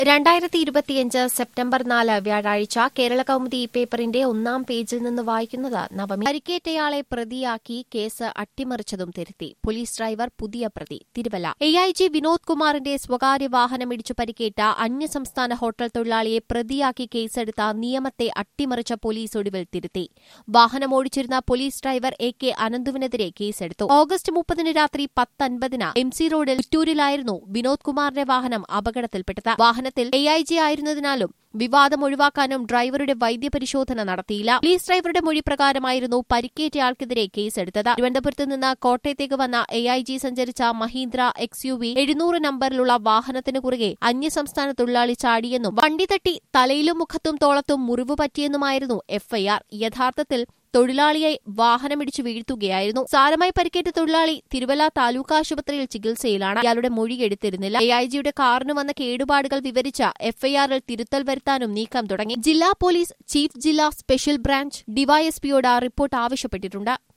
രണ്ടായിരത്തി ഇരുപത്തിയഞ്ച് സെപ്റ്റംബർ നാല് വ്യാഴാഴ്ച കേരള കൗമുദി പേപ്പറിന്റെ ഒന്നാം പേജിൽ നിന്ന് വായിക്കുന്നത് നവമി പരിക്കേറ്റയാളെ പ്രതിയാക്കി കേസ് അട്ടിമറിച്ചതും തിരുത്തി പോലീസ് ഡ്രൈവർ പുതിയ പ്രതി Thiruvalla A I G Vinod കുമാറിന്റെ സ്വകാര്യ വാഹനം ഇടിച്ചു പരിക്കേറ്റ അന്യസംസ്ഥാന ഹോട്ടൽ തൊഴിലാളിയെ പ്രതിയാക്കി കേസെടുത്ത നിയമത്തെ അട്ടിമറിച്ച പോലീസ് ഒടുവിൽ തിരുത്തി വാഹനം ഓടിച്ചിരുന്ന പോലീസ് ഡ്രൈവർ എ കെ അനന്തുവിനെതിരെ കേസെടുത്തു ഓഗസ്റ്റ് മുപ്പതിന് രാത്രി പത്തൻപതിന് എം സി റോഡിൽ ചിറ്റൂരിലായിരുന്നു വിനോദ് കുമാറിന്റെ വാഹനം അപകടത്തിൽപ്പെട്ടത് വാഹനത്തിൽ എ ഐ ജി ആയിരുന്നതിനാലും വിവാദം ഒഴിവാക്കാനും ഡ്രൈവറുടെ വൈദ്യപരിശോധന നടത്തിയില്ല പോലീസ് ഡ്രൈവറുടെ മൊഴി പ്രകാരമായിരുന്നു പരിക്കേറ്റയാൾക്കെതിരെ കേസെടുത്തത് തിരുവനന്തപുരത്ത് നിന്ന് കോട്ടയത്തേക്ക് വന്ന എ ഐ ജി സഞ്ചരിച്ച മഹീന്ദ്ര എക്സ് യു വി എഴുന്നൂറ് നമ്പറിലുള്ള വാഹനത്തിന് കുറുകെ അന്യസംസ്ഥാന തൊഴിലാളി ചാടിയെന്നും വണ്ടി തട്ടി തലയിലും മുഖത്തും തോളത്തും മുറിവ് പറ്റിയെന്നുമായിരുന്നു എഫ്ഐആർ യഥാർത്ഥത്തിൽ തൊഴിലാളിയെ വാഹനമിടിച്ചു വീഴ്ത്തുകയായിരുന്നു സാരമായി പരിക്കേറ്റ തൊഴിലാളി തിരുവല്ല താലൂക്ക് ആശുപത്രിയിൽ ചികിത്സയിലാണ് ഇയാളുടെ മൊഴി എടുത്തിരുന്നില്ല എ ഐ ജിയുടെ കാറിന് വന്ന കേടുപാടുകൾ വിവരിച്ച എഫ്ഐആറിൽ തിരുത്തൽ വരുത്താനും നീക്കം തുടങ്ങി ജില്ലാ പോലീസ് ചീഫ് ജില്ലാ സ്പെഷ്യൽ ബ്രാഞ്ച് ഡിവൈഎസ്പിയോട് റിപ്പോർട്ട് ആവശ്യപ്പെട്ടിട്ടുണ്ട്